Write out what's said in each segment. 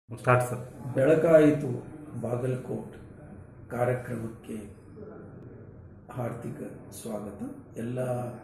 start sir ಬೆಳಕಾಯಿತು Bagalkot ಕಾರ್ಯಕ್ರಮಕ್ಕೆ ಹಾರ್ದಿಕ ಸ್ವಾಗತ ಎಲ್ಲ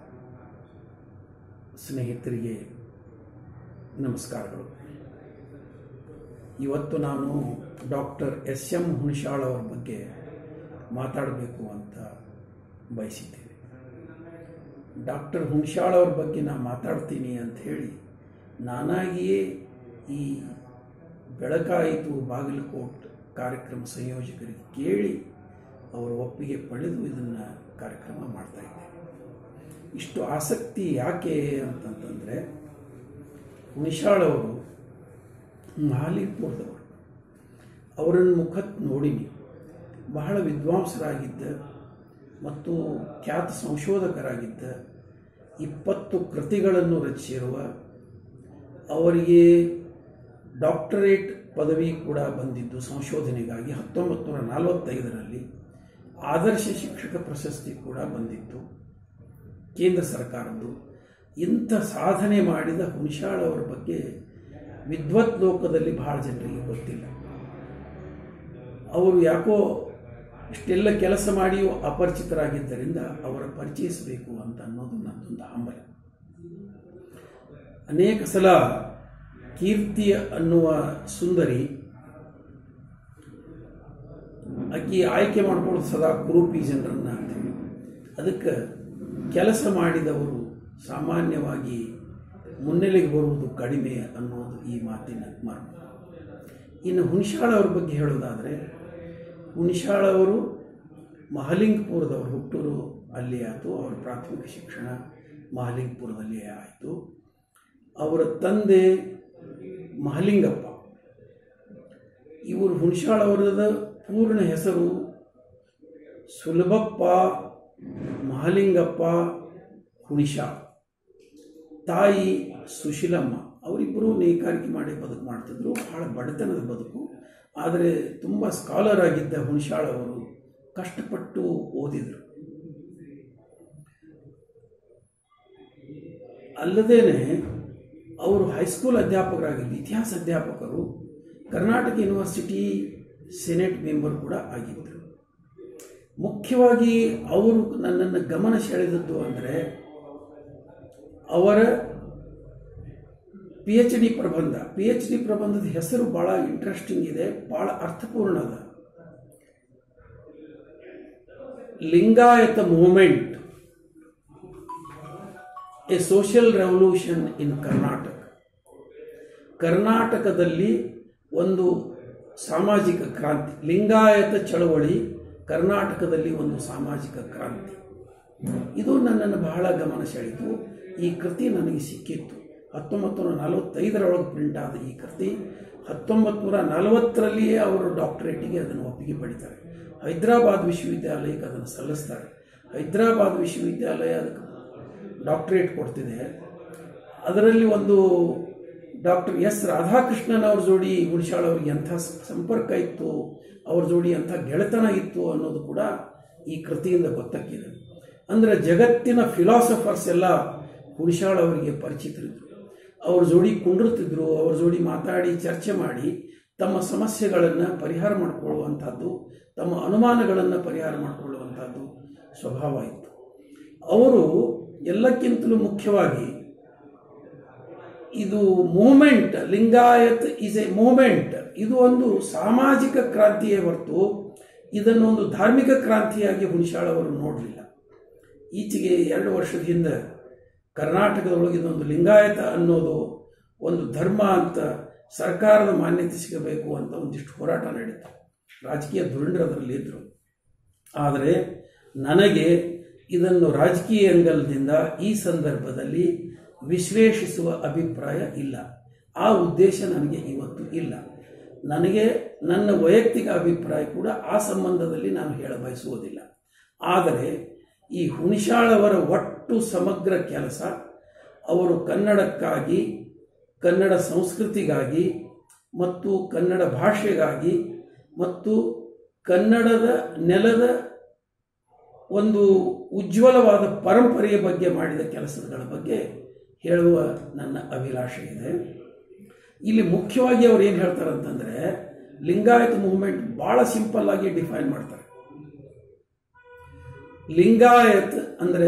ಸ್ನೇಹಿತರಿಗೆ ನಮಸ್ಕಾರಗಳು ಇವತ್ತು ನಾನು ಡಾಕ್ಟರ್ ಎಸ್ ಎಂ ಹುಣಸಾಳ್ ಅವರ ಬಗ್ಗೆ ಮಾತಾಡಬೇಕು ಅಂತ ಬಯಸಿದ್ದೇನೆ ಡಾಕ್ಟರ್ ಹುಣಸಾಳ್ ಅವ್ರ ಬಗ್ಗೆ ನಾನು ಮಾತಾಡ್ತೀನಿ ಅಂತ ಹೇಳಿ ನಾನಾಗಿಯೇ ಈ ಬೆಳಕಾಯಿತು ಬಾಗಲಕೋಟ್ ಕಾರ್ಯಕ್ರಮ ಸಂಯೋಜಕರಿಗೆ ಕೇಳಿ ಅವರ ಒಪ್ಪಿಗೆ ಪಡೆದು ಇದನ್ನು ಕಾರ್ಯಕ್ರಮ ಮಾಡ್ತಾ ಇದ್ದೇನೆ ಇಷ್ಟು ಆಸಕ್ತಿ ಯಾಕೆ ಅಂತಂತಂದರೆ ಹುಣಸಾಳ್ ಅವರು ಮಹಾಲಿಪುರದವರು ಅವರನ್ನು ಮುಖ ನೋಡಿನಿ ಬಹಳ ವಿದ್ವಾಂಸರಾಗಿದ್ದ ಮತ್ತು ಖ್ಯಾತ ಸಂಶೋಧಕರಾಗಿದ್ದ ಇಪ್ಪತ್ತು ಕೃತಿಗಳನ್ನು ರಚಿಸಿರುವ ಅವರಿಗೆ ಡಾಕ್ಟರೇಟ್ ಪದವಿ ಕೂಡ ಬಂದಿದ್ದು ಸಂಶೋಧನೆಗಾಗಿ ಹತ್ತೊಂಬತ್ತು ನೂರ ನಲವತ್ತೈದರಲ್ಲಿ ಆದರ್ಶ ಶಿಕ್ಷಕ ಪ್ರಶಸ್ತಿ ಕೂಡ ಬಂದಿತ್ತು ಕೇಂದ್ರ ಸರ್ಕಾರದ್ದು ಇಂಥ ಸಾಧನೆ ಮಾಡಿದ ಹುಣಸಾಳ್ ಅವರ ಬಗ್ಗೆ ವಿದ್ವತ್ ಲೋಕದಲ್ಲಿ ಬಹಳ ಜನರಿಗೆ ಗೊತ್ತಿಲ್ಲ ಅವರು ಯಾಕೋ ಇಷ್ಟೆಲ್ಲ ಕೆಲಸ ಮಾಡಿಯೂ ಅಪರಿಚಿತರಾಗಿದ್ದರಿಂದ ಅವರ ಪರಿಚಯಿಸಬೇಕು ಅಂತ ಅನ್ನೋದು ನನ್ನದೊಂದು ಹಂಬಲ ಅನೇಕ ಸಲ ಕೀರ್ತಿ ಅನ್ನುವ ಸುಂದರಿ ಆಕಿ ಆಯ್ಕೆ ಮಾಡ್ಕೊಳ್ಳೋದು ಸದಾ ಕುರೂಪಿ ಜನರನ್ನ ಅಂತೇಳಿ ಅದಕ್ಕೆ ಕೆಲಸ ಮಾಡಿದವರು ಸಾಮಾನ್ಯವಾಗಿ ಮುನ್ನೆಲೆಗೆ ಬರುವುದು ಕಡಿಮೆ ಅನ್ನೋದು ಈ ಮಾತಿನ ಮರ್ಮ ಇನ್ನು ಹುಣಸಾಳ್ ಅವ್ರ ಬಗ್ಗೆ ಹೇಳೋದಾದರೆ ಹುಣಸಾಳ್ ಅವರು ಮಹಲಿಂಗಪುರದವರು ಹುಟ್ಟೂರು ಅಲ್ಲಿ ಆಯಿತು ಅವರ ಪ್ರಾಥಮಿಕ ಶಿಕ್ಷಣ ಮಹಲಿಂಗಪುರದಲ್ಲಿಯೇ ಆಯಿತು ಅವರ ತಂದೆ ಮಹಲಿಂಗಪ್ಪ ಇವರು ಹುಣಸಾಳ್ ಅವರದ ಪೂರ್ಣ ಹೆಸರು ಸುಲಭಪ್ಪ ಮಹಲಿಂಗಪ್ಪ ಹುಣಸಾಳ್ ತಾಯಿ ಸುಶೀಲಮ್ಮ ಅವರಿಬ್ಬರು ನೇಕಾರಿಕೆ ಮಾಡಿ ಬದುಕು ಮಾಡ್ತಿದ್ರು ಬಹಳ ಬಡತನದ ಬದುಕು ಆದರೆ ತುಂಬ ಸ್ಕಾಲರ್ ಆಗಿದ್ದ ಹುಣಸಾಳ್ ಅವರು ಕಷ್ಟಪಟ್ಟು ಓದಿದರು ಅಲ್ಲದೇನೆ ಅವರು ಹೈಸ್ಕೂಲ್ ಅಧ್ಯಾಪಕರಾಗಿದ್ದು ಇತಿಹಾಸ ಅಧ್ಯಾಪಕರು ಕರ್ನಾಟಕ ಯೂನಿವರ್ಸಿಟಿ ಸೆನೆಟ್ ಮೆಂಬರ್ ಕೂಡ ಆಗಿದ್ದರು ಮುಖ್ಯವಾಗಿ ಅವರು ನನ್ನನ್ನು ಗಮನ ಸೆಳೆದದ್ದು ಅಂದರೆ ಅವರ ಪಿ ಎಚ್ ಡಿ ಪ್ರಬಂಧ ಪಿ ಎಚ್ ಡಿ ಪ್ರಬಂಧದ ಹೆಸರು ಭಾಳ ಇಂಟ್ರೆಸ್ಟಿಂಗ್ ಇದೆ ಭಾಳ ಅರ್ಥಪೂರ್ಣ ಅದ Lingayat movement a social revolution in Karnataka ಕರ್ನಾಟಕದಲ್ಲಿ ಒಂದು ಸಾಮಾಜಿಕ ಕ್ರಾಂತಿ ಲಿಂಗಾಯತ ಚಳವಳಿ ಕರ್ನಾಟಕದಲ್ಲಿ ಒಂದು ಸಾಮಾಜಿಕ ಕ್ರಾಂತಿ ಇದು ನನ್ನನ್ನು ಬಹಳ ಗಮನ ಸೆಳೆಯಿತು ಈ ಕೃತಿ ನನಗೆ ಸಿಕ್ಕಿತ್ತು ಹತ್ತೊಂಬತ್ತು ನೂರ ನಲವತ್ತೈದರೊಳಗೆ ಪ್ರಿಂಟ್ ಆದ ಈ ಕೃತಿ ಹತ್ತೊಂಬತ್ತು ನೂರ ನಲವತ್ತರಲ್ಲಿಯೇ ಅವರು ಡಾಕ್ಟರೇಟಿಗೆ ಅದನ್ನು ಒಪ್ಪಿಗೆ ಪಡಿತಾರೆ ಹೈದರಾಬಾದ್ ವಿಶ್ವವಿದ್ಯಾಲಯಕ್ಕೆ ಅದನ್ನು ಸಲ್ಲಿಸ್ತಾರೆ ಹೈದರಾಬಾದ್ ವಿಶ್ವವಿದ್ಯಾಲಯ ಅದಕ್ಕೆ ಡಾಕ್ಟರೇಟ್ ಕೊಡ್ತಿದೆ ಅದರಲ್ಲಿ ಒಂದು ಡಾಕ್ಟರ್ ಎಸ್ ರಾಧಾಕೃಷ್ಣನ್ ಅವ್ರ ಜೋಡಿ ಹುಣಸಾಳ್ ಅವ್ರಿಗೆ ಎಂಥ ಸಂಪರ್ಕ ಇತ್ತು ಅವ್ರ ಜೋಡಿ ಎಂಥ ಗೆಳೆತನ ಇತ್ತು ಅನ್ನೋದು ಕೂಡ ಈ ಕೃತಿಯಿಂದ ಗೊತ್ತಾಗಿದೆ ಅಂದರೆ ಜಗತ್ತಿನ ಫಿಲಾಸಫರ್ಸ್ ಎಲ್ಲ ಹುಣಸಾಳ್ ಅವರಿಗೆ ಪರಿಚಿತರಿದ್ದರು ಅವ್ರ ಜೋಡಿ ಕುಂಡಿರ್ತಿದ್ರು ಅವ್ರ ಜೋಡಿ ಮಾತಾಡಿ ಚರ್ಚೆ ಮಾಡಿ ತಮ್ಮ ಸಮಸ್ಯೆಗಳನ್ನು ಪರಿಹಾರ ಮಾಡಿಕೊಳ್ಳುವಂಥದ್ದು ತಮ್ಮ ಅನುಮಾನಗಳನ್ನು ಪರಿಹಾರ ಮಾಡಿಕೊಳ್ಳುವಂಥದ್ದು ಸ್ವಭಾವ ಇತ್ತು ಅವರು ಎಲ್ಲಕ್ಕಿಂತಲೂ ಮುಖ್ಯವಾಗಿ ಇದು movement Lingayat is a movement ಇದು ಒಂದು ಸಾಮಾಜಿಕ ಕ್ರಾಂತಿಯೇ ಹೊರತು ಇದನ್ನು ಒಂದು ಧಾರ್ಮಿಕ ಕ್ರಾಂತಿಯಾಗಿ ಹುಣಸಾಳ್ ಅವರು ನೋಡಲಿಲ್ಲ ಈಚೆಗೆ ಎರಡು ವರ್ಷದ ಹಿಂದೆ ಕರ್ನಾಟಕದೊಳಗೆ ಇದೊಂದು ಲಿಂಗಾಯತ ಅನ್ನೋದು ಒಂದು ಧರ್ಮ ಅಂತ ಸರ್ಕಾರದ ಮಾನ್ಯತೆ ಸಿಗಬೇಕು ಅಂತ ಒಂದಿಷ್ಟು ಹೋರಾಟ ನಡೀತು ರಾಜಕೀಯ ಧುರೀಣರು ಅದರಲ್ಲಿ ಇದ್ದರು ಆದರೆ ನನಗೆ ಇದನ್ನು ರಾಜಕೀಯ ಅಂಗಲದಿಂದ ಈ ಸಂದರ್ಭದಲ್ಲಿ ವಿಶ್ಲೇಷಿಸುವ ಅಭಿಪ್ರಾಯ ಇಲ್ಲ ಆ ಉದ್ದೇಶ ನನಗೆ ಇವತ್ತು ಇಲ್ಲ ನನಗೆ ನನ್ನ ವೈಯಕ್ತಿಕ ಅಭಿಪ್ರಾಯ ಕೂಡ ಆ ಸಂಬಂಧದಲ್ಲಿ ನಾನು ಹೇಳ ಬಯಸುವುದಿಲ್ಲ ಆದರೆ ಈ ಹುಣಸಾಳವರ ಒಟ್ಟು ಸಮಗ್ರ ಕೆಲಸ ಅವರು ಕನ್ನಡಕ್ಕಾಗಿ ಕನ್ನಡ ಸಂಸ್ಕೃತಿಗಾಗಿ ಮತ್ತು ಕನ್ನಡ ಭಾಷೆಗಾಗಿ ಮತ್ತು ಕನ್ನಡದ ನೆಲದ ಒಂದು ಉಜ್ವಲವಾದ ಪರಂಪರೆಯ ಬಗ್ಗೆ ಮಾಡಿದ ಕೆಲಸಗಳ ಬಗ್ಗೆ ಹೇಳುವ ನನ್ನ ಅಭಿಲಾಷೆ ಇದೆ ಇಲ್ಲಿ ಮುಖ್ಯವಾಗಿ ಅವ್ರು ಏನು ಹೇಳ್ತಾರೆ ಅಂತಂದ್ರೆ ಲಿಂಗಾಯತ್ ಮೂವ್ಮೆಂಟ್ ಬಹಳ ಸಿಂಪಲ್ ಆಗಿ ಡಿಫೈನ್ ಮಾಡ್ತಾರೆ ಲಿಂಗಾಯತ್ ಅಂದ್ರೆ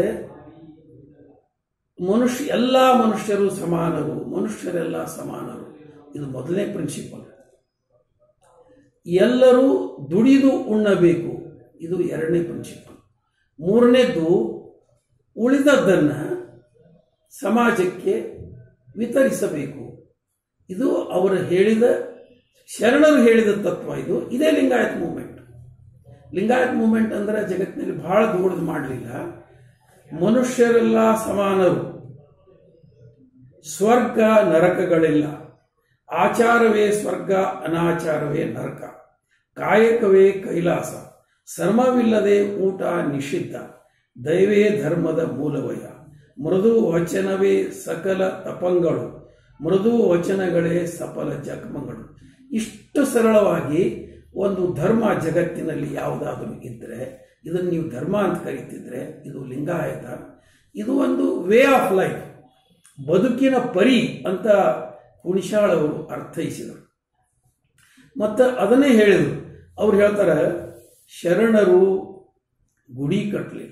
ಮನುಷ್ಯ ಎಲ್ಲ ಮನುಷ್ಯರು ಸಮಾನರು ಮನುಷ್ಯರೆಲ್ಲ ಸಮಾನರು ಇದು ಮೊದಲನೇ ಪ್ರಿನ್ಸಿಪಲ್ ಎಲ್ಲರೂ ದುಡಿದು ಉಣ್ಣಬೇಕು ಇದು ಎರಡನೇ ಪ್ರಿನ್ಸಿಪಲ್ ಮೂರನೇದ್ದು ಉಳಿದದ್ದನ್ನು ಸಮಾಜಕ್ಕೆ ವಿತರಿಸಬೇಕು ಇದು ಅವರು ಹೇಳಿದ ಶರಣರು ಹೇಳಿದ ತತ್ವ ಇದು ಇದೇ ಲಿಂಗಾಯತ್ ಮೂವ್ಮೆಂಟ್ ಲಿಂಗಾಯತ್ ಮೂವ್ಮೆಂಟ್ ಅಂದ್ರೆ ಜಗತ್ತಿನಲ್ಲಿ ಬಹಳ ದೊಡ್ಡದು ಮಾಡಲಿಲ್ಲ ಮನುಷ್ಯರೆಲ್ಲ ಸಮಾನರು ಸ್ವರ್ಗ ನರಕಗಳಿಲ್ಲ ಆಚಾರವೇ ಸ್ವರ್ಗ ಅನಾಚಾರವೇ ನರಕ ಕಾಯಕವೇ ಕೈಲಾಸ ಶ್ರಮವಿಲ್ಲದೆ ಊಟ ನಿಷಿದ್ಧ ದೈವೇ ಧರ್ಮದ ಮೂಲವಯ ಮೃದು ವಚನವೇ ಸಕಲ ತಪಂಗಳು ಮೃದು ವಚನಗಳೇ ಸಫಲ ಜನ್ಮಗಳು ಇಷ್ಟು ಸರಳವಾಗಿ ಒಂದು ಧರ್ಮ ಜಗತ್ತಿನಲ್ಲಿ ಯಾವುದಾದ್ರೂ ಇದ್ದರೆ ಇದನ್ನು ನೀವು ಧರ್ಮ ಅಂತ ಕರಿತಿದ್ರೆ ಇದು ಲಿಂಗಾಯತ ಇದು ಒಂದು ವೇ ಆಫ್ ಲೈಫ್ ಬದುಕಿನ ಪರಿ ಅಂತ ಹುಣಿಶಾಳ್ ಅವರು ಅರ್ಥೈಸಿದರು ಮತ್ತು ಅದನ್ನೇ ಹೇಳಿದರು ಅವ್ರು ಹೇಳ್ತಾರೆ ಶರಣರು ಗುಡಿ ಕಟ್ಟಲಿಲ್ಲ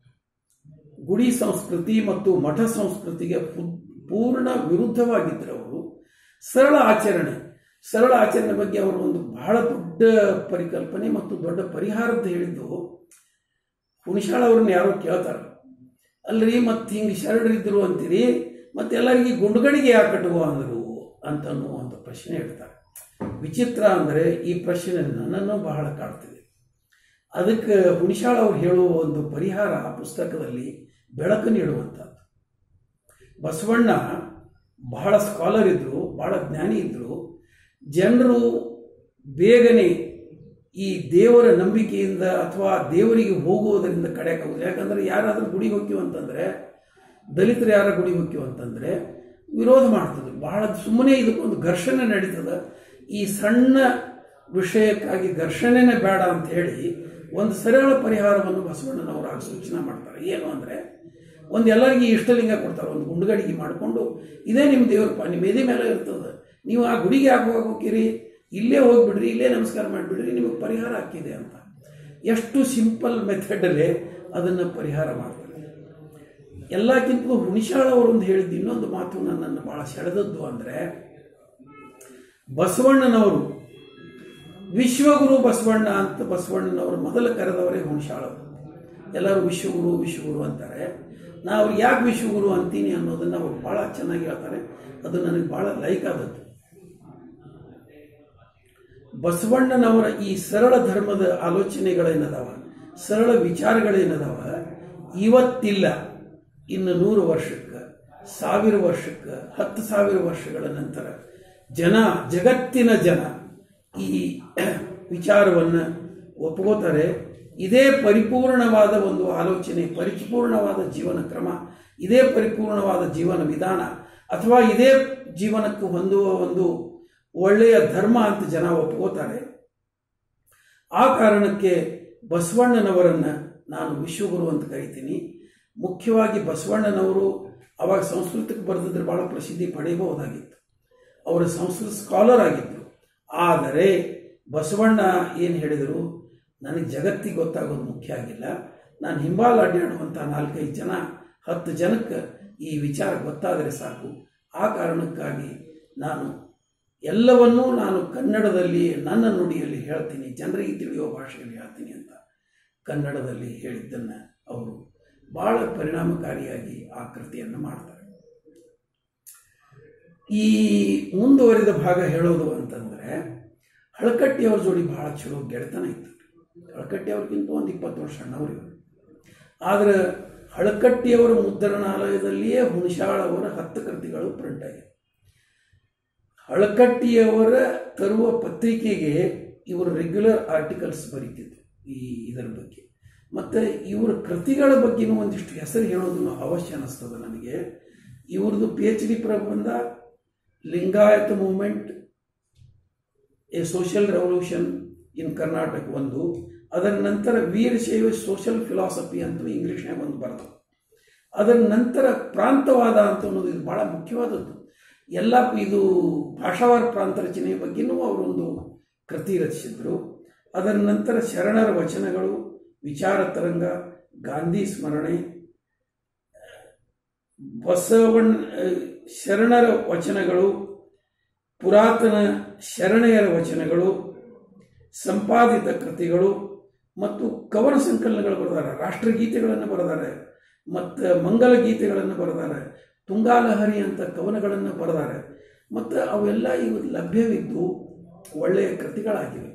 ಗುಡಿ ಸಂಸ್ಕೃತಿ ಮತ್ತು ಮಠ ಸಂಸ್ಕೃತಿಗೆ ಪು- ಪೂರ್ಣ ವಿರುದ್ಧವಾಗಿದ್ದರು ಅವರು ಸರಳ ಆಚರಣೆ ಸರಳ ಆಚರಣೆ ಬಗ್ಗೆ ಅವರು ಒಂದು ಬಹಳ ದೊಡ್ಡ ಪರಿಕಲ್ಪನೆ ಮತ್ತು ದೊಡ್ಡ ಪರಿಹಾರದ ಹೇಳಿದ್ದು ಹುಣಿಶಾಳ ಅವ್ರನ್ನ ಯಾರೋ ಕೇಳ್ತಾರೆ ಅಲ್ರಿ ಮತ್ತೆ ಹಿಂಗೆ ಶರಣರಿದ್ರು ಅಂತೀರಿ ಮತ್ತೆ ಎಲ್ಲರಿಗೆ ಗುಂಡುಗಣಿಗೆ ಯಾಕೆ ಕಟ್ಟುವ ಅಂದರು ಅಂತ ಅನ್ನುವಂಥ ಪ್ರಶ್ನೆ ಇಡ್ತಾರೆ ವಿಚಿತ್ರ ಅಂದರೆ ಈ ಪ್ರಶ್ನೆ ನನ್ನನ್ನು ಬಹಳ ಕಾಡ್ತಿದೆ ಅದಕ್ಕೆ ಹುಣಿಶಾಳ ಅವ್ರು ಹೇಳುವ ಒಂದು ಪರಿಹಾರ ಆ ಪುಸ್ತಕದಲ್ಲಿ ಬೆಳಕು ನೀಡುವಂಥದ್ದು ಬಸವಣ್ಣ ಬಹಳ ಸ್ಕಾಲರ್ ಇದ್ದರು ಬಹಳ ಜ್ಞಾನಿ ಇದ್ದರು ಜನರು ಬೇಗನೆ ಈ ದೇವರ ನಂಬಿಕೆಯಿಂದ ಅಥವಾ ದೇವರಿಗೆ ಹೋಗುವುದರಿಂದ ಕಡೆಯಾಗುವುದು ಯಾಕಂದ್ರೆ ಯಾರಾದರೂ ಗುಡಿಗೆ ಹೋಗ್ತೀವಿ ಅಂತಂದ್ರೆ ದಲಿತರು ಯಾರ ಗುಡಿಗೆ ಹೋಗ್ತೀವಿ ಅಂತಂದ್ರೆ ವಿರೋಧ ಮಾಡ್ತದೆ ಬಹಳ ಸುಮ್ಮನೆ ಇದಕ್ಕೊಂದು ಘರ್ಷಣೆ ನಡೀತದೆ ಈ ಸಣ್ಣ ವಿಷಯಕ್ಕಾಗಿ ಘರ್ಷಣೆನೇ ಬೇಡ ಅಂತ ಹೇಳಿ ಒಂದು ಸರಳ ಪರಿಹಾರವನ್ನು ಬಸವಣ್ಣನವರು ಆಗ ಸೂಚನೆ ಮಾಡ್ತಾರೆ ಏನು ಅಂದರೆ ಒಂದು ಎಲ್ಲರಿಗೆ ಇಷ್ಟಲಿಂಗ ಕೊಡ್ತಾರೆ ಒಂದು ಗುಂಡುಗಡಿಗೆ ಮಾಡಿಕೊಂಡು ಇದೇ ನಿಮ್ಮ ದೇವ್ರಪ್ಪ ನಿಮ್ಮ ಎದೆ ಮೇಲೆ ಇರ್ತದೆ ನೀವು ಆ ಗುಡಿಗೆ ಯಾಕೆ ಹೋಗ್ತೀರಿ ಇಲ್ಲೇ ಹೋಗ್ಬಿಡ್ರಿ ಇಲ್ಲೇ ನಮಸ್ಕಾರ ಮಾಡಿಬಿಡ್ರಿ ನಿಮಗೆ ಪರಿಹಾರ ಹಾಕಿದೆ ಅಂತ ಎಷ್ಟು ಸಿಂಪಲ್ ಮೆಥಡಲ್ಲೇ ಅದನ್ನು ಪರಿಹಾರ ಮಾಡ್ತಾರೆ ಎಲ್ಲಕ್ಕಿಂತಲೂ ಹುಣಿಶಾಳ ಅವರೊಂದು ಹೇಳಿದ್ದು ಇನ್ನೊಂದು ಮಾತು ನನ್ನನ್ನು ಭಾಳ ಸೆಳೆದದ್ದು ಅಂದರೆ ಬಸವಣ್ಣನವರು ವಿಶ್ವಗುರು ಬಸವಣ್ಣ ಅಂತ ಬಸವಣ್ಣನವರು ಮೊದಲು ಕರೆದವರೇ ಹುಣಿಶಾಳವರು ಎಲ್ಲರೂ ವಿಶ್ವಗುರು ವಿಶ್ವಗುರು ಅಂತಾರೆ ನಾ ಅವ್ರಿಗೆ ಯಾಕೆ ವಿಶ್ವಗುರು ಅಂತೀನಿ ಅನ್ನೋದನ್ನು ಅವ್ರು ಭಾಳ ಚೆನ್ನಾಗಿ ಹೇಳ್ತಾರೆ ಅದು ನನಗೆ ಭಾಳ ಲೈಕ್ ಆದದ್ದು ಬಸವಣ್ಣನವರ ಈ ಸರಳ ಧರ್ಮದ ಆಲೋಚನೆಗಳೇನದಾವ ಸರಳ ವಿಚಾರಗಳೇನದಾವ ಇವತ್ತಿಲ್ಲ ಇನ್ನು ನೂರು ವರ್ಷಕ್ಕೆ ಸಾವಿರ ವರ್ಷಕ್ಕೆ ಹತ್ತು ಸಾವಿರ ವರ್ಷಗಳ ನಂತರ ಜನ ಜಗತ್ತಿನ ಜನ ಈ ವಿಚಾರವನ್ನು ಒಪ್ಕೋತಾರೆ ಇದೇ ಪರಿಪೂರ್ಣವಾದ ಒಂದು ಆಲೋಚನೆ ಪರಿಪೂರ್ಣವಾದ ಜೀವನ ಕ್ರಮ ಇದೇ ಪರಿಪೂರ್ಣವಾದ ಜೀವನ ವಿಧಾನ ಅಥವಾ ಇದೇ ಜೀವನಕ್ಕೆ ಹೊಂದುವ ಒಂದು ಒಳ್ಳೆಯ ಧರ್ಮ ಅಂತ ಜನ ಒಪ್ಕೋತಾರೆ ಆ ಕಾರಣಕ್ಕೆ ಬಸವಣ್ಣನವರನ್ನ ನಾನು ವಿಶ್ವಗುರು ಅಂತ ಕರಿತೀನಿ ಮುಖ್ಯವಾಗಿ ಬಸವಣ್ಣನವರು ಅವಾಗ ಸಂಸ್ಕೃತಕ್ಕೆ ಬರೆದಿದ್ರೆ ಬಹಳ ಪ್ರಸಿದ್ಧಿ ಪಡೆಯಬಹುದಾಗಿತ್ತು ಅವರು ಸಂಸ್ಕೃತ ಸ್ಕಾಲರ್ ಆಗಿದ್ದರು ಆದರೆ ಬಸವಣ್ಣ ಏನು ಹೇಳಿದರು ನನಗೆ ಜಗತ್ತಿಗೆ ಗೊತ್ತಾಗೋದು ಮುಖ್ಯ ಆಗಿಲ್ಲ ನಾನು ಹಿಂಬಾಲ ಅಡ್ಡಾಡುವಂಥ ನಾಲ್ಕೈದು ಜನ ಹತ್ತು ಜನಕ್ಕೆ ಈ ವಿಚಾರ ಗೊತ್ತಾದರೆ ಸಾಕು ಆ ಕಾರಣಕ್ಕಾಗಿ ನಾನು ಎಲ್ಲವನ್ನೂ ನಾನು ಕನ್ನಡದಲ್ಲಿ ನನ್ನ ನುಡಿಯಲ್ಲಿ ಹೇಳ್ತೀನಿ ಜನರಿಗೆ ತಿಳಿಯುವ ಭಾಷೆಯಲ್ಲಿ ಹೇಳ್ತೀನಿ ಅಂತ ಕನ್ನಡದಲ್ಲಿ ಹೇಳಿದ್ದನ್ನು ಅವರು ಭಾಳ ಪರಿಣಾಮಕಾರಿಯಾಗಿ ಆ ಕೃತಿಯನ್ನು ಮಾಡ್ತಾರೆ ಈ ಮುಂದುವರಿದ ಭಾಗ ಹೇಳೋದು ಅಂತಂದರೆ ಹಳಕಟ್ಟಿಯವ್ರ ಜೋಡಿ ಭಾಳ ಚಲೋ ಗೆಳೆತನ ಇತ್ತು ಹಳಕಟ್ಟಿಯವ್ರಿಗಿಂತ ಒಂದು ಇಪ್ಪತ್ತು ವರ್ಷ ಸಣ್ಣವರು ಇವರು ಆದರೆ ಹಳಕಟ್ಟಿಯವರ ಮುದ್ರಣಾಲಯದಲ್ಲಿಯೇ ಹುಣಸಾಳ್ ಅವರ ಹತ್ತು ಕೃತಿಗಳು ಪ್ರಿಂಟ್ ಆಗಿದೆ ಹಳಕಟ್ಟಿಯವರ ತರುವ ಪತ್ರಿಕೆಗೆ ಇವರು ರೆಗ್ಯುಲರ್ ಆರ್ಟಿಕಲ್ಸ್ ಬರೀತಿದ್ರು ಈ ಇದರ ಬಗ್ಗೆ ಮತ್ತು ಇವರ ಕೃತಿಗಳ ಬಗ್ಗೆನೂ ಒಂದಿಷ್ಟು ಹೆಸರು ಹೇಳೋದನ್ನು ಅವಶ್ಯ ಅನ್ನಿಸ್ತದೆ ನನಗೆ ಇವ್ರದ್ದು ಪಿ ಎಚ್ ಡಿ ಪ್ರಬಂಧ Lingayat movement a social revolution in Karnataka ಒಂದು ಅದರ ನಂತರ ವೀರಶೈವ ಸೋಷಿಯಲ್ ಫಿಲಾಸಫಿ ಅಂತ ಇಂಗ್ಲೀಷ್ನಾಗ ಒಂದು ಬರೆದು ಅದರ ನಂತರ ಪ್ರಾಂತವಾದ ಅಂತ ಅನ್ನೋದು ಇದು ಭಾಳ ಮುಖ್ಯವಾದದ್ದು ಎಲ್ಲ ಇದು ಭಾಷಾವಾರ ಪ್ರಾಂತ ರಚನೆಯ ಬಗ್ಗೆನೂ ಅವರೊಂದು ಕೃತಿ ರಚಿಸಿದರು ಅದರ ನಂತರ ಶರಣರ ವಚನಗಳು ವಿಚಾರ ತರಂಗ ಗಾಂಧಿ ಸ್ಮರಣೆ ಬಸವಣ್ಣ ಶರಣರ ವಚನಗಳು ಪುರಾತನ ಶರಣೆಯರ ವಚನಗಳು ಸಂಪಾದಿತ ಕೃತಿಗಳು ಮತ್ತು ಕವನ ಸಂಕಲನಗಳು ಬರೆದಾರೆ ರಾಷ್ಟ್ರಗೀತೆಗಳನ್ನು ಬರೆದಾರೆ ಮತ್ತು ಮಂಗಲ ಗೀತೆಗಳನ್ನು ಬರೆದಾರೆ ತುಂಗಾಲಹರಿ ಅಂತ ಕವನಗಳನ್ನು ಬರೆದಾರೆ ಮತ್ತು ಅವೆಲ್ಲ ಇವು ಲಭ್ಯವಿದ್ದು ಒಳ್ಳೆಯ ಕೃತಿಗಳಾಗಿವೆ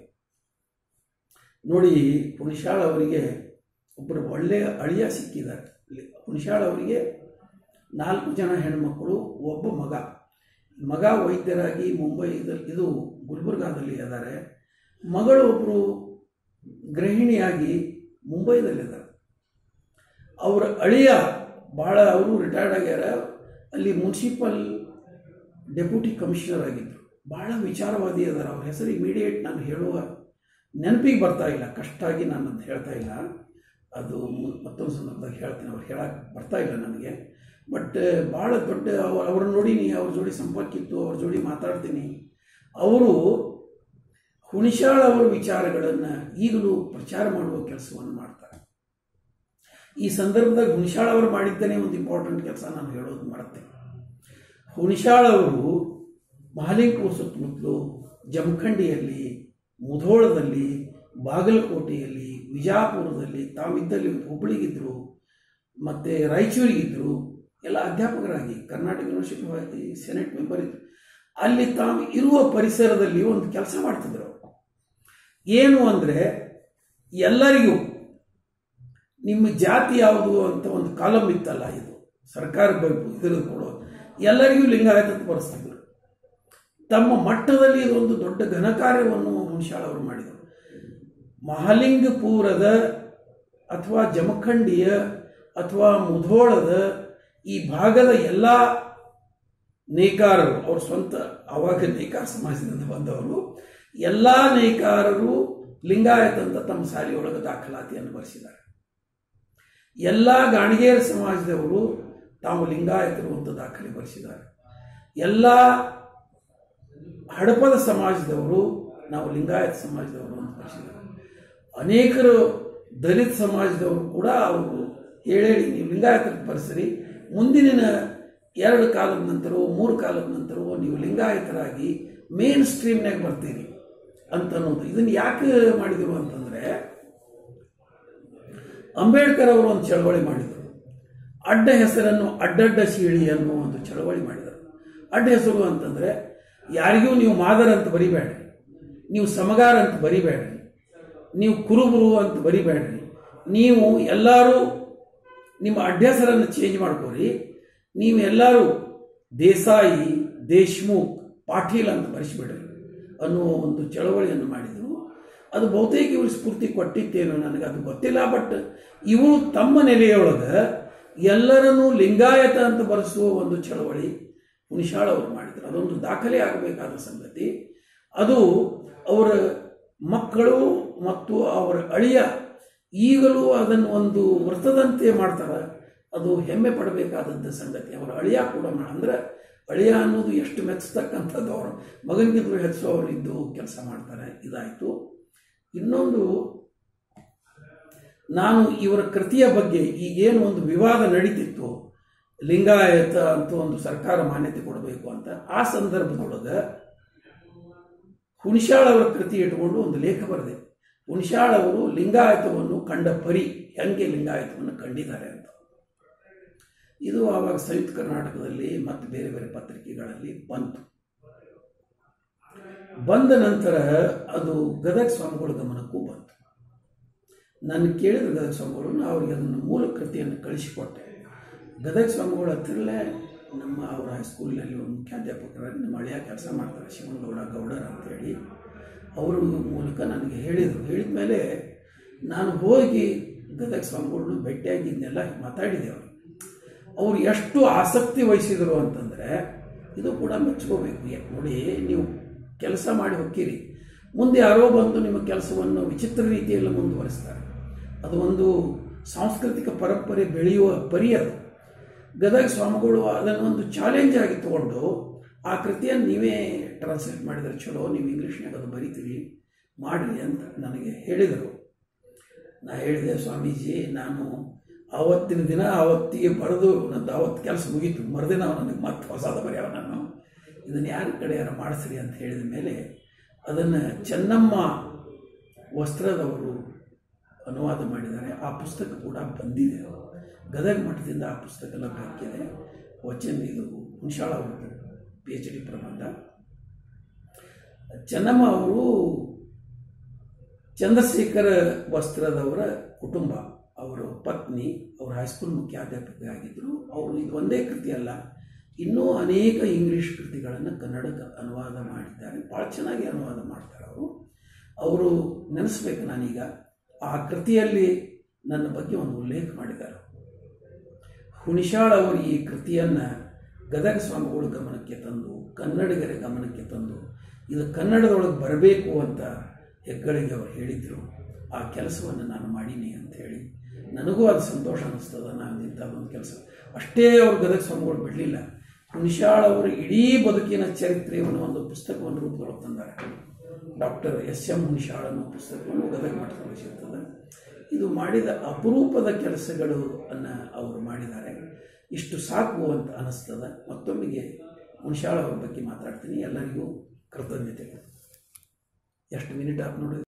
ನೋಡಿ ಹುಣಸಾಳ ಅವರಿಗೆ ಒಬ್ಬರು ಒಳ್ಳೆಯ ಅಳಿಯ ಸಿಕ್ಕಿದ್ದಾರೆ ಹುಣಸಾಳ ಅವರಿಗೆ ನಾಲ್ಕು ಜನ ಹೆಣ್ಮಕ್ಕಳು ಒಬ್ಬ ಮಗ ಮಗ ವೈದ್ಯರಾಗಿ ಮುಂಬೈದಲ್ಲಿ ಇದು ಗುಲ್ಬರ್ಗಾದಲ್ಲಿ ಇದ್ದಾರೆ ಮಗಳು ಒಬ್ಬರು ಗೃಹಿಣಿಯಾಗಿ ಮುಂಬೈದಲ್ಲಿದ್ದಾರೆ ಅವರ ಅಳಿಯ ಭಾಳ ಅವರು ರಿಟೈರ್ಡ್ ಆಗ್ಯಾರ ಅಲ್ಲಿ ಮುನ್ಸಿಪಲ್ ಡೆಪ್ಯೂಟಿ ಕಮಿಷನರ್ ಆಗಿದ್ದರು ಭಾಳ ವಿಚಾರವಾದಿ ಅದಾರ ಅವ್ರ ಹೆಸರು ಇಮಿಡಿಯೇಟ್ ನಾನು ಹೇಳುವ ನೆನಪಿಗೆ ಬರ್ತಾ ಇಲ್ಲ ಕಷ್ಟ ಆಗಿ ನಾನು ಅದು ಹೇಳ್ತಾ ಇಲ್ಲ ಅದು ಮತ್ತೊಂದು ಸಂದರ್ಭದಾಗ ಹೇಳ್ತೀನಿ ಅವ್ರು ಹೇಳಕ್ಕೆ ಬರ್ತಾ ಇಲ್ಲ ನನಗೆ ಬಟ್ ಭಾಳ ದೊಡ್ಡ ಅವ್ರು ಅವ್ರನ್ನ ನೋಡೀನಿ ಅವ್ರ ಜೋಡಿ ಸಂಪರ್ಕ ಇತ್ತು ಅವ್ರ ಜೋಡಿ ಮಾತಾಡ್ತೀನಿ ಅವರು ಹುಣಿಶಾಳ ಅವರ ವಿಚಾರಗಳನ್ನು ಈಗಲೂ ಪ್ರಚಾರ ಮಾಡುವ ಕೆಲಸವನ್ನು ಮಾಡ್ತಾರೆ ಈ ಸಂದರ್ಭದಾಗ ಹುಣಿಶಾಳ ಅವರು ಮಾಡಿದ್ದೇನೆ ಒಂದು ಇಂಪಾರ್ಟೆಂಟ್ ಕೆಲಸ ನಾನು ಹೇಳೋದು ಮಾಡುತ್ತೆ ಹುಣಿಶಾಳ ಅವರು ಮಹಾಲಿಂಗಪುರ ಸುತ್ತಮುತ್ತಲು ಜಮಖಂಡಿಯಲ್ಲಿ ಮುಧೋಳದಲ್ಲಿ ಬಾಗಲಕೋಟೆಯಲ್ಲಿ ವಿಜಾಪುರದಲ್ಲಿ ತಾವಿದ್ದಲ್ಲಿ ಹುಬ್ಬಳ್ಳಿಗಿದ್ದರು ಮತ್ತು ರಾಯಚೂರಿಗಿದ್ದರು ಎಲ್ಲ ಅಧ್ಯಾಪಕರಾಗಿ ಕರ್ನಾಟಕ ಯೂನಿವರ್ಸಿಟಿ ಸೆನೆಟ್ ಮೆಂಬರ್ ಇದ್ದರು ಅಲ್ಲಿ ತಾವು ಇರುವ ಪರಿಸರದಲ್ಲಿ ಒಂದು ಕೆಲಸ ಮಾಡ್ತಿದ್ರು ಏನು ಅಂದರೆ ಎಲ್ಲರಿಗೂ ನಿಮ್ಮ ಜಾತಿ ಯಾವುದು ಅಂತ ಒಂದು ಕಾಲಮ್ ಇತ್ತಲ್ಲ ಇದು ಸರ್ಕಾರ ಇದನ್ನು ಕೊಡೋ ಎಲ್ಲರಿಗೂ ಲಿಂಗಾಯತ ಬರೆಸ್ತಿದ್ರು ತಮ್ಮ ಮಟ್ಟದಲ್ಲಿ ಇದೊಂದು ದೊಡ್ಡ ಘನಕಾರ್ಯವನ್ನು ಹುಣಸಾಳ ಅವರು ಮಾಡಿದರು ಮಹಾಲಿಂಗಪುರದ ಅಥವಾ ಜಮಖಂಡಿಯ ಅಥವಾ ಮುಧೋಳದ ಈ ಭಾಗದ ಎಲ್ಲ ನೇಕಾರರು ಅವ್ರ ಸ್ವಂತ ಅವಾಗ ನೇಕಾರ ಸಮಾಜದಿಂದ ಬಂದವರು ಎಲ್ಲ ನೇಕಾರರು ಲಿಂಗಾಯತ ಅಂತ ತಮ್ಮ ಶಾಲೆಯೊಳಗೆ ದಾಖಲಾತಿಯನ್ನು ಬರೆಸಿದ್ದಾರೆ ಎಲ್ಲ ಗಾಣಿಗೇರ ಸಮಾಜದವರು ತಾವು ಲಿಂಗಾಯತರು ಅಂತ ದಾಖಲೆ ಬರೆಸಿದ್ದಾರೆ ಎಲ್ಲ ಹಡಪದ ಸಮಾಜದವರು ನಾವು ಲಿಂಗಾಯತ ಸಮಾಜದವರು ಅಂತ ಬರೆಸಿದ್ದಾರೆ ಅನೇಕರು ದಲಿತ ಸಮಾಜದವರು ಕೂಡ ಅವರು ಹೇಳಿ ನೀವು ಲಿಂಗಾಯತಕ್ಕೆ ಬರೆಸಿರಿ ಮುಂದಿನ ಎರಡು ಕಾಲದ ನಂತರವೋ ಮೂರು ಕಾಲದ ನಂತರವೋ ನೀವು ಲಿಂಗಾಯತರಾಗಿ ಮೇನ್ ಸ್ಟ್ರೀಮ್ನಾಗ ಬರ್ತೀರಿ ಅಂತ ಅನ್ನೋದು ಇದನ್ನು ಯಾಕೆ ಮಾಡಿದರು ಅಂತಂದರೆ ಅಂಬೇಡ್ಕರ್ ಅವರು ಒಂದು ಚಳವಳಿ ಮಾಡಿದರು ಅಡ್ಡ ಹೆಸರನ್ನು ಅಡ್ಡಡ್ಡ ಶೀಳಿ ಅನ್ನೋ ಒಂದು ಚಳವಳಿ ಮಾಡಿದರು ಅಡ್ಡ ಹೆಸರು ಅಂತಂದರೆ ಯಾರಿಗೂ ನೀವು ಮಾದರ ಅಂತ ಬರಿಬೇಡ್ರಿ ನೀವು ಸಮಗಾರ ಅಂತ ಬರಿಬೇಡ್ರಿ ನೀವು ಕುರುಬರು ಅಂತ ಬರಿಬೇಡ್ರಿ ನೀವು ಎಲ್ಲರೂ ನಿಮ್ಮ ಅಡ್ಡ ಹೆಸರನ್ನು ಚೇಂಜ್ ಮಾಡ್ಕೋರಿ ನೀವು ಎಲ್ಲರೂ ದೇಸಾಯಿ ದೇಶ್ಮುಖ್ ಪಾಟೀಲ್ ಅಂತ ಬರೆಸಿಬಿಡ್ರಿ ಅನ್ನುವ ಒಂದು ಚಳವಳಿಯನ್ನು ಮಾಡಿದರು ಅದು ಬಹುತೇಕ ಇವರು ಸ್ಫೂರ್ತಿ ಕೊಟ್ಟಿತ್ತೇನೋ ನನಗೆ ಅದು ಗೊತ್ತಿಲ್ಲ ಬಟ್ ಇವರು ತಮ್ಮ ನೆಲೆಯೊಳಗೆ ಎಲ್ಲರನ್ನೂ ಲಿಂಗಾಯತ ಅಂತ ಬರೆಸುವ ಒಂದು ಚಳವಳಿ ಹುಣಿಶಾಳ ಅವರು ಮಾಡಿದರು ಅದೊಂದು ದಾಖಲೆ ಆಗಬೇಕಾದ ಸಂಗತಿ ಅದು ಅವರ ಮಕ್ಕಳು ಮತ್ತು ಅವರ ಅಳಿಯ ಈಗಲೂ ಅದನ್ನು ಒಂದು ವೃತ್ತದಂತೆ ಮಾಡ್ತಾರೆ ಅದು ಹೆಮ್ಮೆ ಪಡಬೇಕಾದಂಥ ಸಂಗತಿ ಅವರ ಅಳಿಯ ಕೂಡ ಅಂದ್ರೆ ಅಳಿಯ ಅನ್ನೋದು ಎಷ್ಟು ಮೆಚ್ಚತಕ್ಕಂಥದ್ದು ಅವರು ಮಗನಿಗಿದ್ರು ಹೆಚ್ಚು ಅವರು ಇದ್ದು ಕೆಲಸ ಮಾಡ್ತಾರೆ ಇದಾಯಿತು ಇನ್ನೊಂದು ನಾನು ಇವರ ಕೃತಿಯ ಬಗ್ಗೆ ಈಗೇನು ಒಂದು ವಿವಾದ ನಡೀತಿತ್ತು ಲಿಂಗಾಯತ ಅಂತ ಒಂದು ಸರ್ಕಾರ ಮಾನ್ಯತೆ ಕೊಡಬೇಕು ಅಂತ ಆ ಸಂದರ್ಭದೊಳಗೆ ಹುಣಿಶಾಳ್ ಅವರ ಕೃತಿ ಇಟ್ಕೊಂಡು ಒಂದು ಲೇಖ ಬರೆದೆ ಹುಣಿಶಾಳ್ ಅವರು ಲಿಂಗಾಯತವನ್ನು ಕಂಡ ಪರಿ ಹೆಂಗೆ ಲಿಂಗಾಯತವನ್ನು ಕಂಡಿದ್ದಾರೆ ಅಂತ ಇದು ಆವಾಗ ಸಂಯುಕ್ತ ಕರ್ನಾಟಕದಲ್ಲಿ ಮತ್ತು ಬೇರೆ ಬೇರೆ ಪತ್ರಿಕೆಗಳಲ್ಲಿ ಬಂತು ಬಂದ ನಂತರ ಅದು ಗದಗ ಸ್ವಾಮಿಗಳ ಗಮನಕ್ಕೂ ಬಂತು ನಾನು ಕೇಳಿದ ಗದಗ ಸ್ವಾಮಿಗಳು ನಾನು ಅವರಿಗೆ ಅದನ್ನು ಮೂಲ ಕೃತಿಯನ್ನು ಕಳಿಸಿಕೊಟ್ಟೆ ಗದಗ ಸ್ವಾಮಿಗಳ ಹತ್ರಲ್ಲೇ ನಮ್ಮ ಅವರ ಹೈಸ್ಕೂಲಿನಲ್ಲಿ ಒಂದು ಮುಖ್ಯಾಧ್ಯಾಪಕರಾಗಿ ನಮ್ಮ ಹಳೆಯ ಕೆಲಸ ಮಾಡ್ತಾರೆ ಶಿವನಗೌಡ ಗೌಡರ್ ಅಂತೇಳಿ ಅವರ ಮೂಲಕ ನನಗೆ ಹೇಳಿದರು ಹೇಳಿದ ಮೇಲೆ ನಾನು ಹೋಗಿ ಗದಗ ಸ್ವಾಮಿಗಳನ್ನ ಭೇಟಿಯಾಗಿ ಇದನ್ನೆಲ್ಲ ಮಾತಾಡಿದೆ ಅವರು ಅವರು ಎಷ್ಟು ಆಸಕ್ತಿ ವಹಿಸಿದರು ಅಂತಂದರೆ ಇದು ಕೂಡ ಮೆಚ್ಕೋಬೇಕು ಯಾಕೆ ನೋಡಿ ನೀವು ಕೆಲಸ ಮಾಡಿ ಹೋಗ್ತೀರಿ ಮುಂದೆ ಯಾರೋ ಬಂದು ನಿಮ್ಮ ಕೆಲಸವನ್ನು ವಿಚಿತ್ರ ರೀತಿಯಲ್ಲಿ ಮುಂದುವರಿಸ್ತಾರೆ ಅದು ಒಂದು ಸಾಂಸ್ಕೃತಿಕ ಪರಂಪರೆ ಬೆಳೆಯುವ ಪರಿ ಅದು ಗದಗ ಸ್ವಾಮಿಗಳು ಅದನ್ನು ಒಂದು ಚಾಲೆಂಜ್ ಆಗಿ ತಗೊಂಡು ಆ ಕೃತಿಯನ್ನು ನೀವೇ ಟ್ರಾನ್ಸ್ಲೇಟ್ ಮಾಡಿದರೆ ಚಲೋ ನೀವು ಇಂಗ್ಲೀಷ್ನಾಗ ಅದು ಬರಿತೀರಿ ಮಾಡಿರಿ ಅಂತ ನನಗೆ ಹೇಳಿದರು ನಾ ಹೇಳಿದೆ ಸ್ವಾಮೀಜಿ ನಾನು ಆವತ್ತಿನ ದಿನ ಆವತ್ತಿಗೆ ಬರೆದು ನಂದು ಆವತ್ತು ಕೆಲಸ ಮುಗೀತು ಮರುದಿನ ನನಗೆ ಮತ್ತೆ ಹೊಸದ ಬರೆಯವ ನಾನು ಇದನ್ನು ಯಾರ ಕಡೆ ಯಾರು ಮಾಡಿಸ್ರಿ ಅಂತ ಹೇಳಿದ ಮೇಲೆ ಅದನ್ನು ಚೆನ್ನಮ್ಮ ವಸ್ತ್ರದವರು ಅನುವಾದ ಮಾಡಿದ್ದಾರೆ ಆ ಪುಸ್ತಕ ಕೂಡ ಬಂದಿದೆ ಗದಗ ಮಠದಿಂದ ಆ ಪುಸ್ತಕ ಲಭ್ಯಕ್ಕಿದೆ ವಚನ ಇದು ಹುಣಸಾಳ ಅವ್ರದ್ದು ಪಿ ಎಚ್ ಡಿ ಪ್ರಬಂಧ ಚೆನ್ನಮ್ಮ ಅವರು ಚಂದ್ರಶೇಖರ ವಸ್ತ್ರದವರ ಕುಟುಂಬ ಅವರ ಪತ್ನಿ ಅವರು ಹೈಸ್ಕೂಲ್ ಮುಖ್ಯಾಧ್ಯಾಪಕ ಆಗಿದ್ದರು ಅವರು ಇದು ಒಂದೇ ಕೃತಿ ಅಲ್ಲ ಇನ್ನೂ ಅನೇಕ ಇಂಗ್ಲೀಷ್ ಕೃತಿಗಳನ್ನು ಕನ್ನಡಕ್ಕೆ ಅನುವಾದ ಮಾಡಿದ್ದಾರೆ ಭಾಳ ಚೆನ್ನಾಗಿ ಅನುವಾದ ಮಾಡ್ತಾರೆ ಅವರು ಅವರು ನೆನೆಸ್ಬೇಕು ನಾನೀಗ ಆ ಕೃತಿಯಲ್ಲಿ ನನ್ನ ಬಗ್ಗೆ ಒಂದು ಉಲ್ಲೇಖ ಮಾಡಿದ್ದಾರೆ ಹುಣಿಶಾಳ್ ಅವರು ಈ ಕೃತಿಯನ್ನು ಗದಗ ಸ್ವಾಮಿಗಳ ಗಮನಕ್ಕೆ ತಂದು ಕನ್ನಡಿಗರ ಗಮನಕ್ಕೆ ತಂದು ಇದು ಕನ್ನಡದೊಳಗೆ ಬರಬೇಕು ಅಂತ ಹೆಗ್ಗಳಿಗೆ ಅವರು ಹೇಳಿದರು ಆ ಕೆಲಸವನ್ನು ನಾನು ಮಾಡೀನಿ ಅಂತ ಹೇಳಿ ನನಗೂ ಅದು ಸಂತೋಷ ಅನ್ನಿಸ್ತದ ನಾನು ಇಂಥದ್ದೊಂದು ಕೆಲಸ ಅಷ್ಟೇ ಅವರು ಗದಗ ಸ್ವಾಮಿಗಳು ಬಿಡಲಿಲ್ಲ ಹುಣಿಶಾಳ್ ಅವರ ಇಡೀ ಬದುಕಿನ ಚರಿತ್ರೆಯನ್ನು ಒಂದು ಪುಸ್ತಕವನ್ನು ರೂಪದೊಳಗೆ ತಂದಾರೆ ಡಾಕ್ಟರ್ ಎಸ್ ಎಂ ಹುಣಿಶಾಳ್ ಅನ್ನೋ ಪುಸ್ತಕವನ್ನು ಗದಗ ಮಠದಲ್ಲಿ ಸಿಗ್ತದೆ ಇದು ಮಾಡಿದ ಅಪರೂಪದ ಕೆಲಸಗಳು ಅನ್ನು ಅವರು ಮಾಡಿದ್ದಾರೆ ಇಷ್ಟು ಸಾಕು ಅಂತ ಅನ್ನಿಸ್ತದೆ ಮತ್ತೊಮ್ಮೆಗೆ ಹುಣಿಶಾಳ್ ಅವ್ರ ಬಗ್ಗೆ ಮಾತಾಡ್ತೀನಿ ಎಲ್ಲರಿಗೂ ಕೃತಜ್ಞತೆಗಳು ಎಷ್ಟು ಮಿನಿಟ್ ಆಯ್ತು ನೋಡಿ